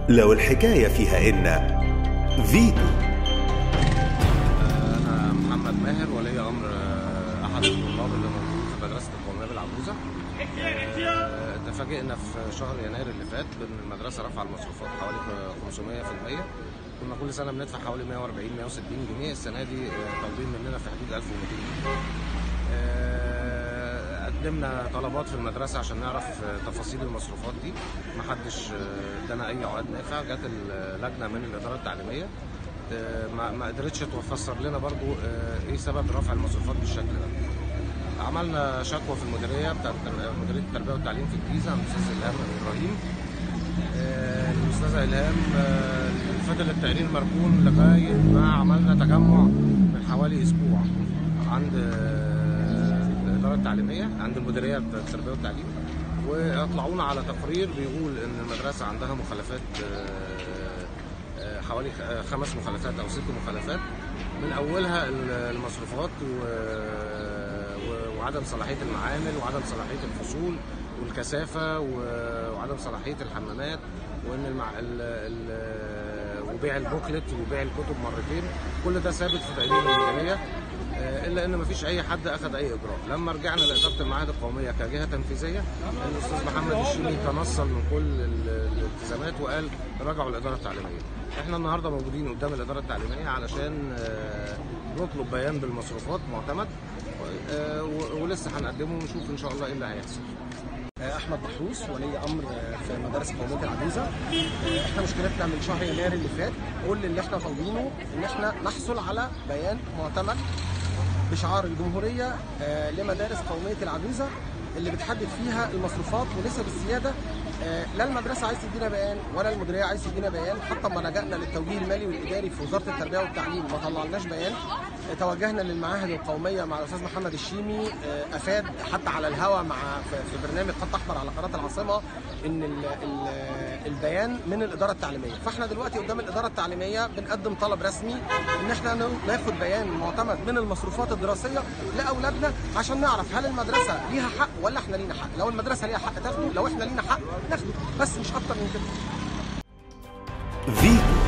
لو الحكاية فيها إن فيتو أنا محمد ماهر ولي أمر آه، أحد الطلاب اللي موجود في مدرسة القومية بالعجوزة. آه، تفاجئنا في شهر يناير اللي فات بإن المدرسة رفع المصروفات حوالي 500% كنا كل سنة بندفع حوالي 140 160 جنيه السنة دي آه، طالبين مننا في حدود 1200 جنيه. آه، قدمنا طلبات في المدرسة عشان نعرف آه، تفاصيل المصروفات دي محدش آه، ادانا أي عقد نافع جت اللجنة من الإدارة التعليمية آه، ما ما قدرتش تفسر لنا برضو آه، ايه سبب رفع المصروفات بالشكل ده عملنا شكوى في المديريه بتاعت مديريه التربيه والتعليم في الجيزه عند الاستاذ الهام ابراهيم آه، الاستاذه الهام آه، فضل التقرير مركون لغايه ما عملنا تجمع من حوالي اسبوع عند آه، الاداره التعليميه عند المديريه بتاعت التربيه والتعليم واطلعونا على تقرير بيقول ان المدرسه عندها مخالفات آه، آه، حوالي خ- آه، خمس مخالفات او ست مخالفات من اولها ال- المصروفات و... و- وعدم صلاحيه المعامل وعدم صلاحيه الفصول والكثافه و- وعدم صلاحيه الحمامات وان المع... ال... ال... وبيع البوكلت وبيع الكتب مرتين كل ده ثابت في تقرير المديريه آه، الا ان مفيش اي حد اخذ اي اجراء لما رجعنا لاداره المعاهد القوميه كجهه تنفيذيه الاستاذ محمد الشيمي تنصل من كل ال- الالتزامات وقال راجعوا الاداره التعليميه احنا النهارده موجودين قدام الاداره التعليميه علشان آه، نطلب بيان بالمصروفات معتمد آه، و- ولسه هنقدمه ونشوف ان شاء الله ايه اللي هيحصل احمد محروس ولي امر في مدارس قوميه العجوزه احنا مشكلتنا من شهر يناير اللي فات كل اللي احنا طالبينه ان احنا نحصل على بيان معتمد بشعار الجمهوريه آه، لمدارس قوميه العجوزه اللي بتحدد فيها المصروفات ونسب الزياده آه، لا المدرسه عايز تدينا بيان ولا المديريه عايز تدينا بيان حتى لما لجأنا للتوجيه المالي والاداري في وزاره التربيه والتعليم ما طلعناش بيان آه، توجهنا للمعاهد القوميه مع الاستاذ محمد الشيمي آه، افاد حتى على الهوا مع في في برنامج خط احمر على قناه العاصمه ان ال ال البيان من الاداره التعليميه فاحنا دلوقتي قدام الاداره التعليميه بنقدم طلب رسمي ان احنا ناخد بيان معتمد من المصروفات الدراسيه لاولادنا عشان نعرف هل المدرسه ليها حق ولا احنا لينا حق لو المدرسه ليها حق تاخده لو احنا لينا حق ناخده بس مش اكتر من كده فيتو